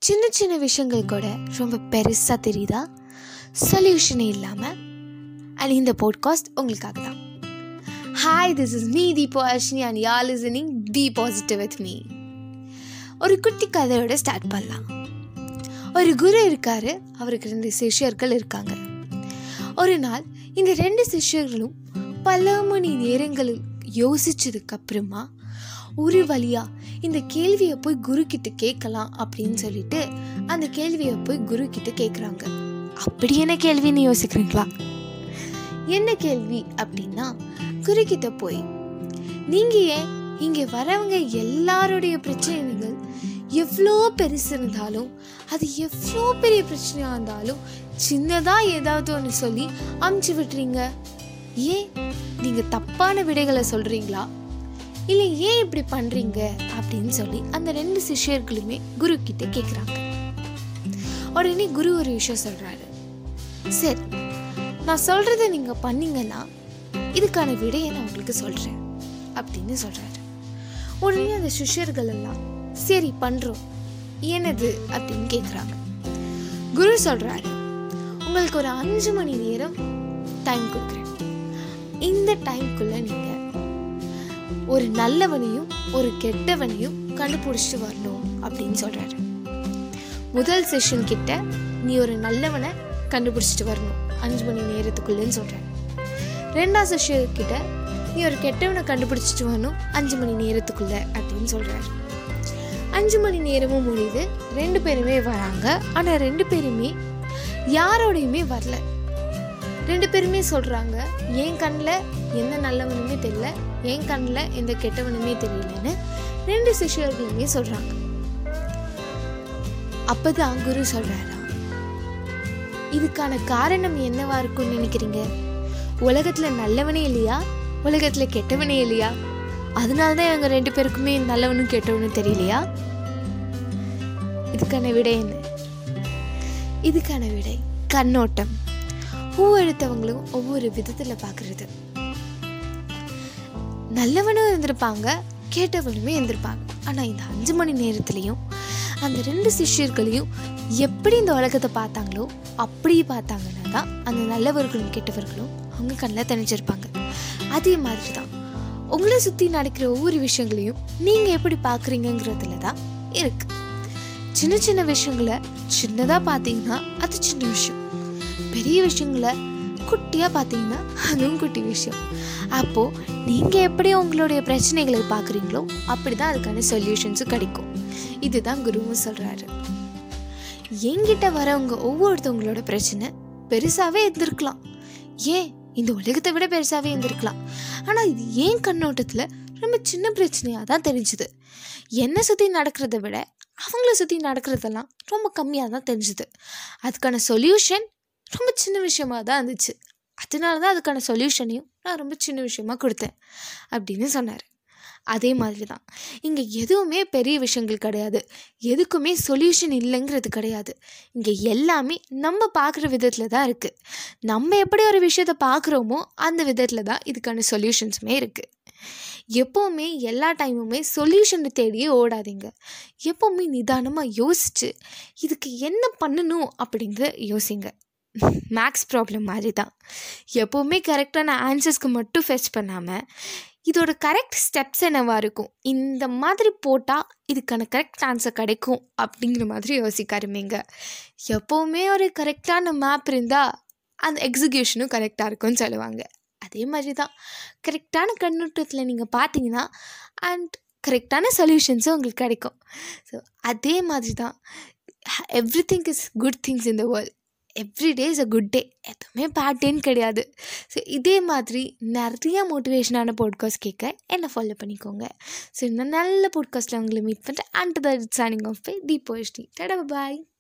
சின்ன சின்ன விஷயங்கள் கூட ரொம்ப பெருசாக தெரியுதா சொல்யூஷனே இல்லாமல் அண்ட் இந்த பாட்காஸ்ட் உங்களுக்காக தான் ஹாய் திஸ் இஸ் மீ தீபோ அஷ்னி and ya listening be positive with me ஒரு குட்டி கதையோட ஸ்டார்ட் பண்ணலாம் ஒரு குரு இருக்காரு அவருக்கு ரெண்டு சிஷ்யர்கள் இருக்காங்க ஒரு நாள் இந்த ரெண்டு சிஷ்யர்களும் பல மணி நேரங்களில் யோசிச்சதுக்கு அப்புறமா ஒரு வழியா இந்த கேள்வியை போய் குரு கிட்ட கேட்கலாம் அப்படின்னு சொல்லிட்டு அந்த கேள்வியை போய் குரு கிட்ட கேட்குறாங்க அப்படி என்ன கேள்வின்னு யோசிக்கிறீங்களா என்ன கேள்வி அப்படின்னா குரு கிட்ட போய் நீங்க ஏன் இங்க வரவங்க எல்லாருடைய பிரச்சனைகள் எவ்வளோ பெருசு இருந்தாலும் அது எவ்வளோ பெரிய பிரச்சனையாக இருந்தாலும் சின்னதாக ஏதாவது ஒன்று சொல்லி அமுச்சு விட்டுறீங்க ஏன் நீங்கள் தப்பான விடைகளை சொல்கிறீங்களா இல்லை ஏன் இப்படி பண்ணுறீங்க அப்படின்னு சொல்லி அந்த ரெண்டு சிஷ்யர்களுமே குரு கிட்ட கேட்குறாங்க உடனே குரு ஒரு விஷயம் சொல்கிறாரு சரி நான் சொல்கிறத நீங்கள் பண்ணீங்கன்னா இதுக்கான விடையை நான் உங்களுக்கு சொல்கிறேன் அப்படின்னு சொல்கிறாரு உடனே அந்த சிஷ்யர்கள் எல்லாம் சரி பண்ணுறோம் என்னது அப்படின்னு கேட்குறாங்க குரு சொல்கிறாரு உங்களுக்கு ஒரு அஞ்சு மணி நேரம் டைம் கொடுக்குறேன் இந்த டைம்குள்ளே நீங்கள் ஒரு நல்லவனையும் ஒரு கெட்டவனையும் கண்டுபிடிச்சிட்டு வரணும் அப்படின்னு சொல்கிறாரு முதல் செஷன் கிட்ட நீ ஒரு நல்லவனை கண்டுபிடிச்சிட்டு வரணும் அஞ்சு மணி நேரத்துக்குள்ளேன்னு சொல்கிறாரு ரெண்டாவது செஷன் கிட்ட நீ ஒரு கெட்டவனை கண்டுபிடிச்சிட்டு வரணும் அஞ்சு மணி நேரத்துக்குள்ள அப்படின்னு சொல்கிறாரு அஞ்சு மணி நேரமும் முடியுது ரெண்டு பேருமே வராங்க ஆனால் ரெண்டு பேருமே யாரோடையுமே வரல ரெண்டு பேருமே சொல்கிறாங்க என் கண்ணில் எந்த நல்லவனுமே தெரியல என் கண்ணில் எந்த கெட்டவனுமே தெரியலன்னு ரெண்டு சிஷியர்களுமே சொல்கிறாங்க அப்பதான் குரு சொல்கிறாரா இதுக்கான காரணம் என்னவா இருக்கும்னு நினைக்கிறீங்க உலகத்தில் நல்லவனே இல்லையா உலகத்தில் கெட்டவனே இல்லையா அதனால தான் எங்கள் ரெண்டு பேருக்குமே நல்லவனும் கெட்டவனும் தெரியலையா இதுக்கான விடை என்ன இதுக்கான விடை கண்ணோட்டம் ஒவ்வொருத்தவங்களும் ஒவ்வொரு விதத்தில் பார்க்கறது நல்லவனும் இருந்திருப்பாங்க கேட்டவனுமே இருந்திருப்பாங்க ஆனால் இந்த அஞ்சு மணி நேரத்துலையும் அந்த ரெண்டு சிஷ்யர்களையும் எப்படி இந்த உலகத்தை பார்த்தாங்களோ அப்படி பார்த்தாங்கன்னா தான் அந்த நல்லவர்களும் கெட்டவர்களும் அவங்க கண்ணில் தனிச்சிருப்பாங்க அதே மாதிரி தான் உங்களை சுற்றி நடக்கிற ஒவ்வொரு விஷயங்களையும் நீங்கள் எப்படி பார்க்குறீங்கிறதுல தான் இருக்கு சின்ன சின்ன விஷயங்களை சின்னதாக பார்த்தீங்கன்னா அது சின்ன விஷயம் பெரிய விஷயங்களை குட்டியாக பார்த்தீங்கன்னா அதுவும் குட்டி விஷயம் அப்போது நீங்கள் எப்படி உங்களுடைய பிரச்சனைகளை பார்க்குறீங்களோ அப்படி தான் அதுக்கான சொல்யூஷன்ஸும் கிடைக்கும் இதுதான் குருவும் சொல்கிறாரு என்கிட்ட வரவங்க ஒவ்வொருத்தவங்களோட பிரச்சனை பெருசாகவே இருந்திருக்கலாம் ஏன் இந்த உலகத்தை விட பெருசாகவே இருந்திருக்கலாம் ஆனால் இது ஏன் கண்ணோட்டத்தில் ரொம்ப சின்ன பிரச்சனையாக தான் தெரிஞ்சுது என்னை சுற்றி நடக்கிறத விட அவங்கள சுற்றி நடக்கிறதெல்லாம் ரொம்ப கம்மியாக தான் தெரிஞ்சுது அதுக்கான சொல்யூஷன் ரொம்ப சின்ன விஷயமாக தான் இருந்துச்சு அதனால தான் அதுக்கான சொல்யூஷனையும் நான் ரொம்ப சின்ன விஷயமா கொடுத்தேன் அப்படின்னு சொன்னார் அதே மாதிரி தான் இங்கே எதுவுமே பெரிய விஷயங்கள் கிடையாது எதுக்குமே சொல்யூஷன் இல்லைங்கிறது கிடையாது இங்கே எல்லாமே நம்ம பார்க்குற விதத்தில் தான் இருக்குது நம்ம எப்படி ஒரு விஷயத்தை பார்க்குறோமோ அந்த விதத்தில் தான் இதுக்கான சொல்யூஷன்ஸுமே இருக்குது எப்போவுமே எல்லா டைமுமே சொல்யூஷனை தேடியே ஓடாதீங்க எப்போவுமே நிதானமாக யோசித்து இதுக்கு என்ன பண்ணணும் அப்படிங்கிறத யோசிங்க மேக்ஸ் ப்ராப்ளம் மாதிரி தான் எப்போவுமே கரெக்டான ஆன்சர்ஸ்க்கு மட்டும் ஃபெச் பண்ணாமல் இதோட கரெக்ட் ஸ்டெப்ஸ் என்னவாக இருக்கும் இந்த மாதிரி போட்டால் இதுக்கான கரெக்ட் ஆன்சர் கிடைக்கும் அப்படிங்கிற மாதிரி யோசிக்க ஆரம்பிங்க எப்போவுமே ஒரு கரெக்டான மேப் இருந்தால் அந்த எக்ஸிக்யூஷனும் கரெக்டாக இருக்கும்னு சொல்லுவாங்க அதே மாதிரி தான் கரெக்டான கண்ணோட்டத்தில் நீங்கள் பார்த்தீங்கன்னா அண்ட் கரெக்டான சொல்யூஷன்ஸும் உங்களுக்கு கிடைக்கும் ஸோ அதே மாதிரி தான் everything is good things in the world every day is a good day எதுவுமே பேட் டேன்னு கிடையாது ஸோ இதே மாதிரி நிறைய மோட்டிவேஷனான பாட்காஸ்ட் கேட்க என்னை ஃபாலோ பண்ணிக்கோங்க ஸோ இன்னும் நல்ல பாட்காஸ்ட்டில் உங்களை மீட் பண்ணுறேன் and the signing off by தீபோஷ்டி டடா பாய்